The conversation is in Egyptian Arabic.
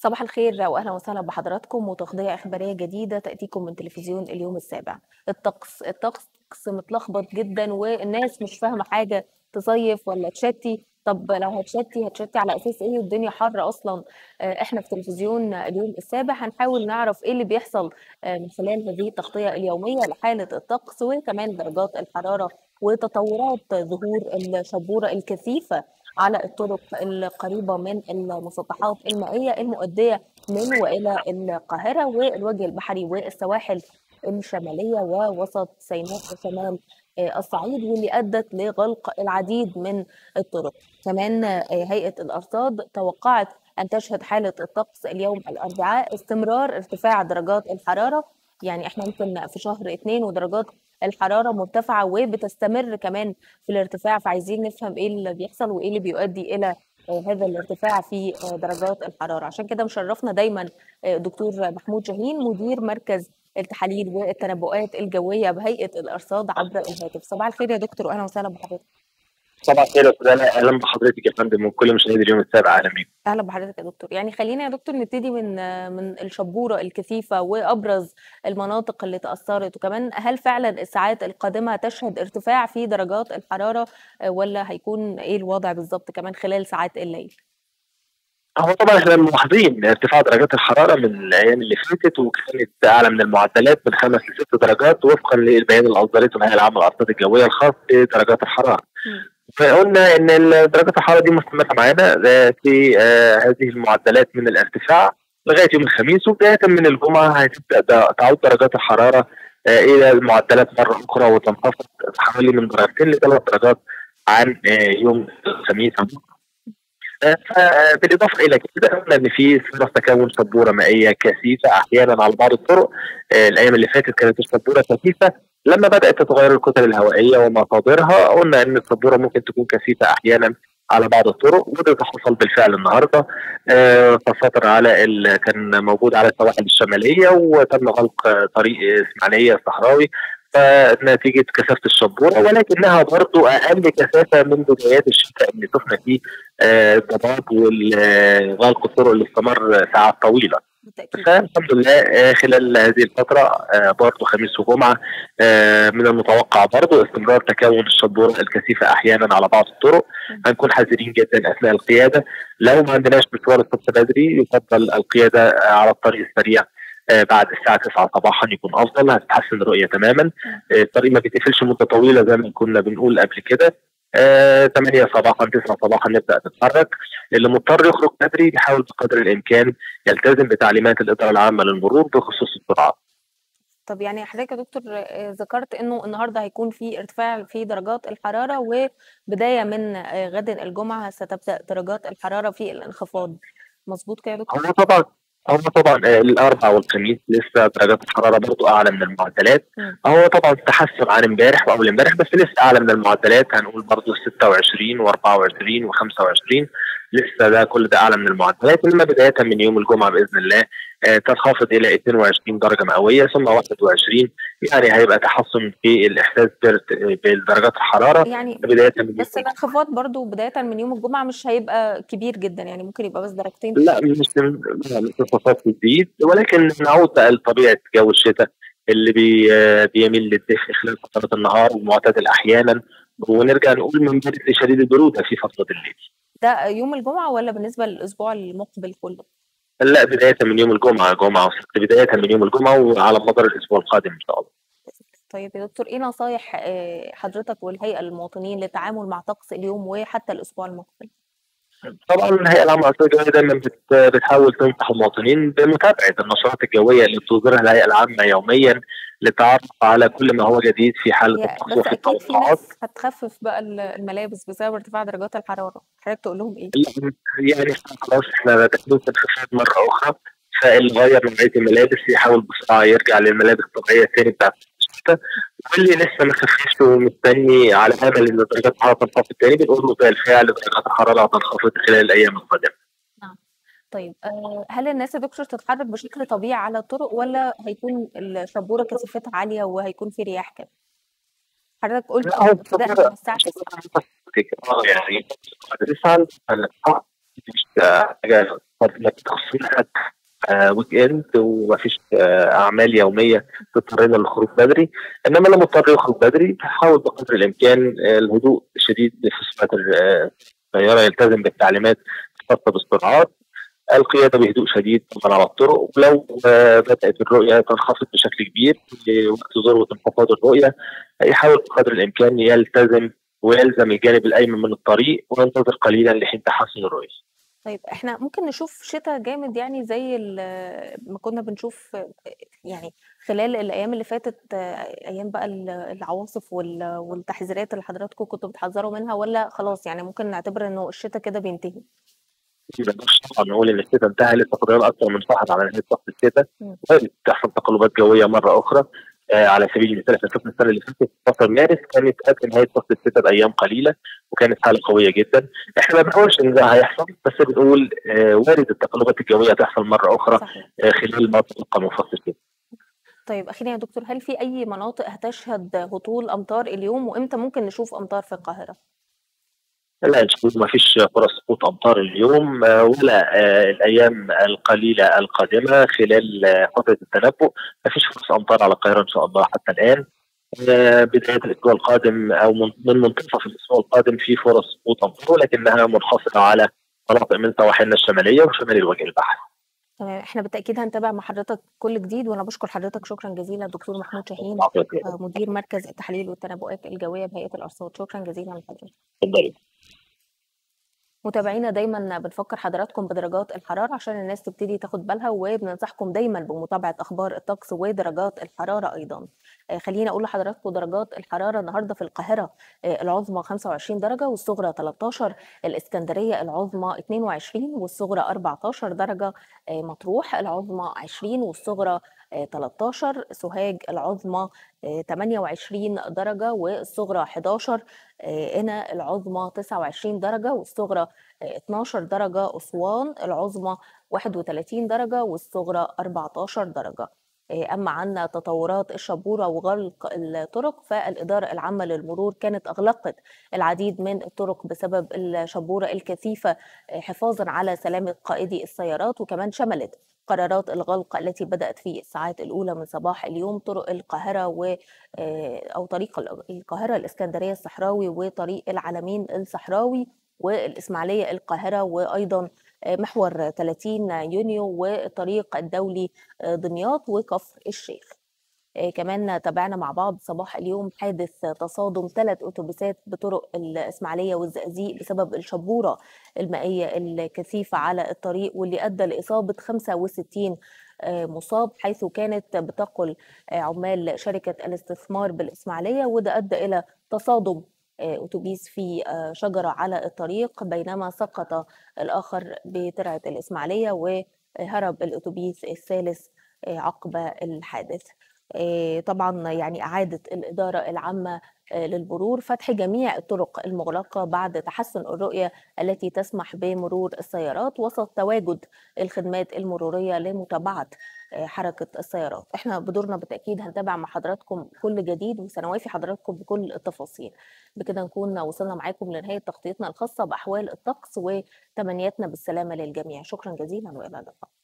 صباح الخير واهلا وسهلا بحضراتكم وتغطيه اخباريه جديده تاتيكم من تلفزيون اليوم السابع. الطقس الطقس متلخبط جدا والناس مش فاهمه حاجه تصيف ولا تشتي طب لو هتشتي هتشتي على اساس ايه والدنيا حر اصلا احنا في تلفزيون اليوم السابع هنحاول نعرف ايه اللي بيحصل من خلال هذه التغطيه اليوميه لحاله الطقس وكمان درجات الحراره وتطورات ظهور الشبوره الكثيفه على الطرق القريبة من المسطحات المائية المؤدية من وإلى القاهرة والوجه البحري والسواحل الشمالية ووسط سيناء وشمال الصعيد واللي أدت لغلق العديد من الطرق كمان هيئة الأرصاد توقعت أن تشهد حالة الطقس اليوم الأربعاء استمرار ارتفاع درجات الحرارة يعني احنا يمكن في شهر اثنين ودرجات الحراره مرتفعه وبتستمر كمان في الارتفاع فعايزين نفهم ايه اللي بيحصل وايه اللي بيؤدي الى هذا الارتفاع في درجات الحراره عشان كده مشرفنا دايما دكتور محمود شاهين مدير مركز التحاليل والتنبؤات الجويه بهيئه الارصاد عبر الهاتف صباح الخير يا دكتور واهلا وسهلا بحضرتك صباح الخير يا استاذ اهلا بحضرتك يا فندم وكل مشاهدي اليوم السابع اهلا بيكم اهلا بحضرتك يا دكتور يعني خلينا يا دكتور نبتدي من من الشبوره الكثيفه وابرز المناطق اللي تاثرت وكمان هل فعلا الساعات القادمه تشهد ارتفاع في درجات الحراره ولا هيكون ايه الوضع بالظبط كمان خلال ساعات الليل؟ هو طبعا احنا ملاحظين ارتفاع درجات الحراره من الايام اللي فاتت وكانت اعلى من المعدلات من خمس لست درجات وفقا للبيان اللي اصدرته الهيئه العامه للارصاد الجويه الخاص بدرجات الحراره. فقلنا ان درجات الحراره دي مستمره معانا في هذه المعدلات من الارتفاع لغايه يوم الخميس وبدايه من الجمعه هتبدا تعود درجات الحراره الى المعدلات مره اخرى وتنخفض حوالي من درجتين لثلاث درجات عن يوم الخميس بالاضافه الى كده قلنا ان في فرص تكون شبوره مائيه كثيفه احيانا على بعض الطرق الايام اللي فاتت كانت الشبوره كثيفه لما بدات تتغير الكتل الهوائيه ومصادرها قلنا ان الشبوره ممكن تكون كثيفه احيانا على بعض الطرق وده حصل بالفعل النهارده خاصه على ال... كان موجود على السواحل الشماليه وتم غلق طريق اسماعيليه الصحراوي فنتيجه كثافه الشبوره ولكنها برضو اقل كثافه من بدايات الشتاء اللي شفنا فيه الضباب وغلق الطرق اللي استمر ساعات طويله. فالحمد لله خلال هذه الفترة برضه خميس وجمعة من المتوقع برضه استمرار تكون الشبورة الكثيفة أحيانا على بعض الطرق هنكون حذرين جدا أثناء القيادة لو ما عندناش مشوار الصبح بدري يفضل القيادة على الطريق السريع بعد الساعة 9 صباحا يكون أفضل هتتحسن الرؤية تماما الطريق ما بيتقفلش مدة طويلة زي ما كنا بنقول قبل كده 8 صباحا 9 صباحا نبدا نتحرك اللي مضطر يخرج بدري يحاول بقدر الامكان يلتزم بتعليمات الاداره العامه للمرور بخصوص السرعات. طب يعني حضرتك يا دكتور ذكرت انه النهارده هيكون في ارتفاع في درجات الحراره وبدايه من غد الجمعه ستبدا درجات الحراره في الانخفاض مظبوط كده يا دكتور؟ هو طبعا هو طبعا الاربعاء والخميس لسه درجات الحراره برضو اعلى من المعدلات هو طبعا تحسن عن امبارح واول امبارح بس لسه اعلى من المعدلات هنقول برضو 26 و24 و25 لسه ده كل ده اعلى من المعدلات انما بدايه من يوم الجمعه باذن الله تنخفض الى 22 درجه مئويه ثم 21 يعني هيبقى تحسن في الاحساس بدرجات الحراره يعني بدايه من بس الانخفاض برضو بدايه من يوم الجمعه مش هيبقى كبير جدا يعني ممكن يبقى بس درجتين لا مش مش انخفاض جديد ولكن نعود بقى لطبيعه جو الشتاء اللي بي بيميل للدفء خلال فترات النهار ومعتدل احيانا ونرجع نقول من بارد لشديد البروده في فتره الليل. ده يوم الجمعه ولا بالنسبه للاسبوع المقبل كله؟ لا بداية من يوم الجمعة جمعة وسبت بداية من يوم الجمعة وعلى مدار الأسبوع القادم إن شاء الله. طيب يا دكتور إيه نصايح حضرتك والهيئة للمواطنين للتعامل مع طقس اليوم وحتى الأسبوع المقبل؟ طبعا الهيئة العامة للأرصاد الجوية دايما بتحاول تنصح المواطنين بمتابعة النشاطات الجوية اللي بتصدرها الهيئة العامة يوميا للتعرف على كل ما هو جديد في حالة الطقس بس أكيد في ناس هتخفف بقى الملابس بسبب ارتفاع درجات الحرارة، حضرتك تقول لهم إيه؟ يعني خلاص إحنا داخلين في الخفاف مرة أخرى فاللي غير نوعية الملابس يحاول بسرعة يرجع للملابس الطبيعية الثاني بتاعت الشتاء واللي لسه ما خففش ومستني على امل ان درجات الحراره تنخفض تاني بنقول له بالفعل درجات الحراره هتنخفض خلال الايام القادمه. نعم. طيب هل الناس يا دكتور تتحرك بشكل طبيعي على الطرق ولا هيكون الشبوره كثافتها عاليه وهيكون في رياح كده؟ حضرتك قلت ابتداء من الساعه اه يعني تسعة مش حاجه تخصص آه ويك اند ومفيش آه اعمال يوميه تضطرنا للخروج بدري انما لما اضطر يخرج بدري حاول بقدر الامكان آه الهدوء الشديد في سمات السياره يلتزم بالتعليمات الخاصه بالسرعات القياده بهدوء شديد طبعا على الطرق ولو بدات الرؤيه تنخفض بشكل كبير وقت ذروه انخفاض الرؤيه يحاول بقدر الامكان يلتزم ويلزم الجانب الايمن من الطريق وينتظر قليلا لحين تحسن الرؤيه. طيب احنا ممكن نشوف شتاء جامد يعني زي ما كنا بنشوف يعني خلال الايام اللي فاتت ايام بقى العواصف والتحذيرات اللي حضراتكم كنتوا بتحذروا منها ولا خلاص يعني ممكن نعتبر انه الشتاء كده بينتهي؟ ما نقدرش طبعا نقول ان الشتاء انتهى لسه فاضل اكثر من شهر على نهايه فصل الشتاء وارد تحصل تقلبات جويه مره اخرى آه على سبيل المثال احنا شفنا السنه اللي فاتت فصل مارس كانت قبل نهايه فصل الشتاء بايام قليله وكانت حاله قويه جدا احنا ما بنقولش ان ده هيحصل بس بنقول آه وارد التقلبات الجويه تحصل مره اخرى آه خلال ما تبقى من فصل الشتاء طيب اخيرا يا دكتور هل في اي مناطق هتشهد هطول امطار اليوم وامتى ممكن نشوف امطار في القاهره؟ لا ان شاء الله ما فيش فرص سقوط امطار اليوم ولا الايام القليله القادمه خلال فتره التنبؤ ما فيش فرص امطار على القاهره ان شاء الله حتى الان بدايه الاسبوع القادم او من منتصف الاسبوع القادم في فرص سقوط امطار ولكنها منخفضه على مناطق من سواحلنا الشماليه وشمال الوجه البحري. تمام احنا بالتاكيد هنتابع مع حضرتك كل جديد وانا بشكر حضرتك شكرا جزيلا دكتور محمود شاهين مدير مركز التحليل والتنبؤات الجويه بهيئه الارصاد شكرا جزيلا لحضرتك. اتفضلي. متابعينا دايما بنفكر حضراتكم بدرجات الحراره عشان الناس تبتدي تاخد بالها وبننصحكم دايما بمتابعه اخبار الطقس ودرجات الحراره ايضا خلينا اقول لحضراتكم درجات الحراره النهارده في القاهره العظمى 25 درجه والصغرى 13 الاسكندريه العظمى 22 والصغرى 14 درجه مطروح العظمى 20 والصغرى 13 سوهاج العظمى 28 درجة والصغرى 11 هنا العظمى 29 درجة والصغرى 12 درجة أسوان العظمى 31 درجة والصغرى 14 درجة أما عن تطورات الشبورة وغلق الطرق فالإدارة العامة للمرور كانت أغلقت العديد من الطرق بسبب الشبورة الكثيفة حفاظا على سلامة قائدي السيارات وكمان شملت قرارات الغلق التي بدأت في الساعات الأولى من صباح اليوم طرق القاهرة و أو طريق القاهرة الإسكندرية الصحراوي وطريق العلمين الصحراوي والإسماعيلية القاهرة وأيضا محور 30 يونيو والطريق الدولي دمياط وكفر الشيخ كمان تابعنا مع بعض صباح اليوم حادث تصادم ثلاث اتوبيسات بطرق الاسماعيليه والزقازيق بسبب الشبوره المائيه الكثيفه على الطريق واللي ادى لاصابه 65 مصاب حيث كانت بتقل عمال شركه الاستثمار بالاسماعيليه وده ادى الى تصادم اتوبيس في شجره على الطريق بينما سقط الاخر بترعه الاسماعيليه وهرب الاتوبيس الثالث عقب الحادث طبعا يعني أعادت الإدارة العامة للمرور فتح جميع الطرق المغلقة بعد تحسن الرؤية التي تسمح بمرور السيارات وسط تواجد الخدمات المرورية لمتابعة حركة السيارات احنا بدورنا بالتأكيد هنتابع مع حضراتكم كل جديد وسنوافي حضراتكم بكل التفاصيل بكده نكون وصلنا معاكم لنهاية تغطيتنا الخاصة بأحوال الطقس وتمنياتنا بالسلامة للجميع شكرا جزيلا وإلى اللقاء